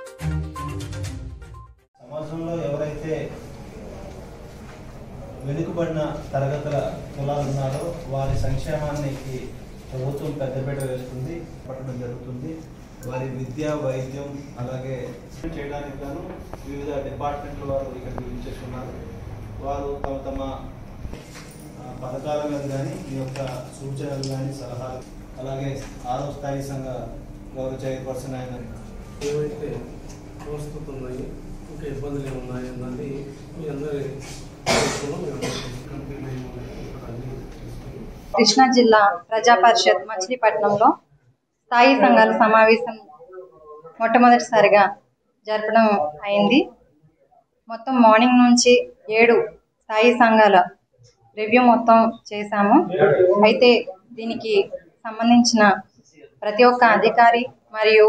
సమాజంలో ఎవరైతే వెనుకబడిన తరగతుల కులాలు ఉన్నారో వారి సంక్షేమానికి ప్రభుత్వం పెద్దపీట వేస్తుంది పట్టడం జరుగుతుంది వారి విద్య వైద్యం అలాగే చేయడానికి గాను వివిధ డిపార్ట్మెంట్ల వారు ఇక్కడికి విచ్చేస్తున్నారు వారు తమ తమ ఆ, పథకాల మీద కానీ ఈ యొక్క సూచనలు కానీ సలహాలు అలాగే ఆరో స్థాయి సంఘ గౌరవ చైర్పర్సన్ అయిన ఏవైతే పరిస్థితులు ఉన్నాయి ఇంకా ఇబ్బందులు ఏమున్నాయి అన్నది మీ అందరి దృష్టిలో మీ అందరి కంపెనీలు ఏమున్నాయి ఇక్కడ అన్ని తీసుకొని కృష్ణా జిల్లా ప్రజా పరిషత్ మచిలీపట్నంలో స్థాయి సంఘాల సమావేశం మొట్టమొదటిసారిగా జరపడం అయింది మొత్తం మార్నింగ్ నుంచి ఏడు స్థాయి సంఘాల రివ్యూ మొత్తం చేశాము అయితే దీనికి సంబంధించిన ప్రతి ఒక్క అధికారి మరియు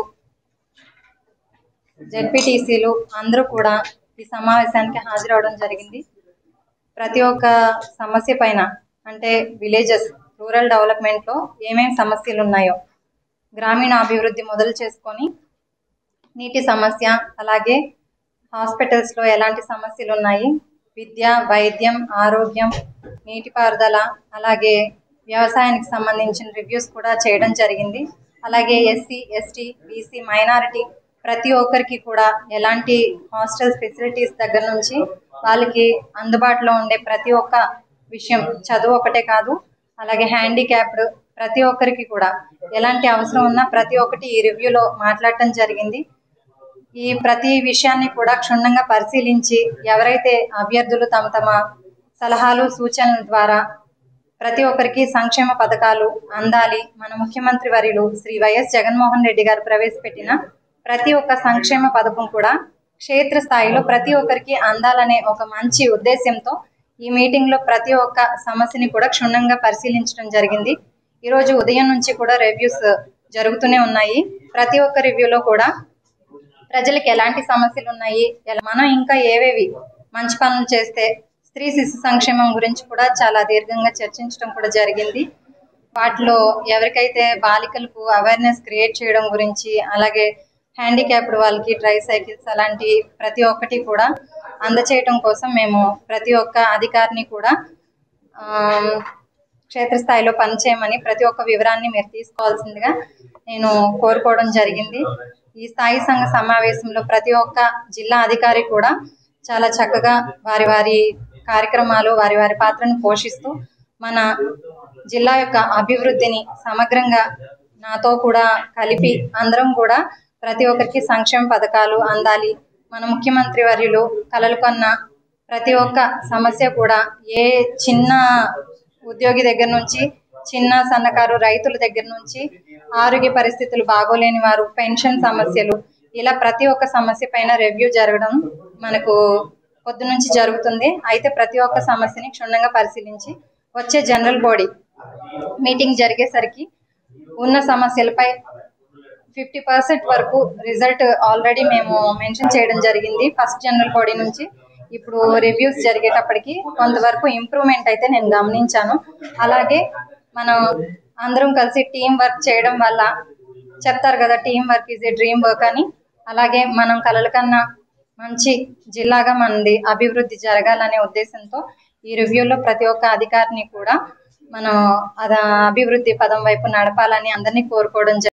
జెడ్పీటీసీలు అందరూ కూడా ఈ సమావేశానికి హాజరవడం జరిగింది ప్రతి ఒక్క సమస్య పైన అంటే విలేజెస్ రూరల్ డెవలప్మెంట్లో ఏమేమి సమస్యలు ఉన్నాయో గ్రామీణ అభివృద్ధి మొదలు చేసుకొని నీటి సమస్య అలాగే హాస్పిటల్స్లో ఎలాంటి సమస్యలు ఉన్నాయి విద్య వైద్యం ఆరోగ్యం నీటిపారుదల అలాగే వ్యవసాయానికి సంబంధించిన రివ్యూస్ కూడా చేయడం జరిగింది అలాగే ఎస్సీ ఎస్టీ బీసీ మైనారిటీ ప్రతి ఒక్కరికి కూడా ఎలాంటి హాస్టల్ ఫెసిలిటీస్ దగ్గర నుంచి వాళ్ళకి అందుబాటులో ఉండే ప్రతి ఒక్క విషయం చదువు ఒకటే కాదు అలాగే హ్యాండిక్యాప్డ్ ప్రతి ఒక్కరికి కూడా ఎలాంటి అవసరం ఉన్నా ప్రతి ఒక్కటి ఈ రివ్యూలో మాట్లాడటం జరిగింది ఈ ప్రతి విషయాన్ని కూడా క్షుణ్ణంగా పరిశీలించి ఎవరైతే అభ్యర్థులు తమ తమ సలహాలు సూచనల ద్వారా ప్రతి ఒక్కరికి సంక్షేమ పథకాలు అందాలి మన ముఖ్యమంత్రి వర్యులు శ్రీ వైఎస్ జగన్మోహన్ రెడ్డి గారు ప్రవేశపెట్టిన ప్రతి ఒక్క సంక్షేమ పథకం కూడా క్షేత్ర స్థాయిలో ప్రతి ఒక్కరికి అందాలనే ఒక మంచి ఉద్దేశంతో ఈ మీటింగ్ లో ప్రతి ఒక్క సమస్యని కూడా క్షుణ్ణంగా పరిశీలించడం జరిగింది ఈ రోజు ఉదయం నుంచి కూడా రివ్యూస్ జరుగుతూనే ఉన్నాయి ప్రతి ఒక్క రివ్యూలో కూడా ప్రజలకు ఎలాంటి సమస్యలు ఉన్నాయి ఎలా- మనం ఇంకా ఏవేవి మంచి పనులు చేస్తే స్త్రీ శిశు సంక్షేమం గురించి కూడా చాలా దీర్ఘంగా చర్చించడం కూడా జరిగింది వాటిలో ఎవరికైతే బాలికలకు అవేర్నెస్ క్రియేట్ చేయడం గురించి అలాగే హ్యాండిక్యాప్డ్ వాళ్ళకి ట్రై సైకిల్స్ అలాంటి ప్రతి ఒక్కటి కూడా అందచేయటం కోసం మేము ప్రతి ఒక్క అధికారిని కూడా ఆమ్, క్షేత్రస్థాయిలో పనిచేయమని ప్రతి ఒక్క వివరాన్ని మీరు తీసుకోవాల్సిందిగా నేను కోరుకోవడం జరిగింది ఈ స్థాయి సంఘ సమావేశంలో ప్రతి ఒక్క జిల్లా అధికారి కూడా చాలా చక్కగా వారి వారి కార్యక్రమాలు వారి వారి పాత్రను పోషిస్తూ మన జిల్లా యొక్క అభివృద్ధిని సమగ్రంగా నాతో కూడా కలిపి అందరం కూడా ప్రతి ఒక్కరికి సంక్షేమ పథకాలు అందాలి మన ముఖ్యమంత్రి వర్యులు కలలు కన్న ప్రతి ఒక్క సమస్య కూడా ఏ చిన్న ఉద్యోగి దగ్గర నుంచి చిన్న సన్నకారు రైతుల దగ్గర నుంచి ఆరోగ్య పరిస్థితులు బాగోలేని వారు పెన్షన్ సమస్యలు ఇలా ప్రతి ఒక్క సమస్య పైన రివ్యూ జరగడం మనకు పొద్దు నుంచి జరుగుతుంది అయితే ప్రతి ఒక్క సమస్యని క్షుణ్ణంగా పరిశీలించి వచ్చే జనరల్ బాడీ మీటింగ్ జరిగేసరికి ఉన్న సమస్యలపై ఫిఫ్టీ పర్సెంట్ వరకు రిజల్ట్ ఆల్రెడీ మేము మెన్షన్ చేయడం జరిగింది ఫస్ట్ జనరల్ బాడీ నుంచి ఇప్పుడు రివ్యూస్ జరిగేటప్పటికి కొంతవరకు ఇంప్రూవ్మెంట్ అయితే నేను గమనించాను అలాగే మనం అందరం కలిసి టీం వర్క్ చేయడం వల్ల చెప్తారు కదా team work is a dream work అని అలాగే మనం కలల కన్నా మంచి జిల్లాగా మనది అభివృద్ధి జరగాలనే ఉద్దేశంతో ఈ రివ్యూలో ప్రతి ఒక్క అధికారిని కూడా మనం అద అభివృద్ధి పదం వైపు నడపాలని అందరినీ కోరుకోవడం జరిగింది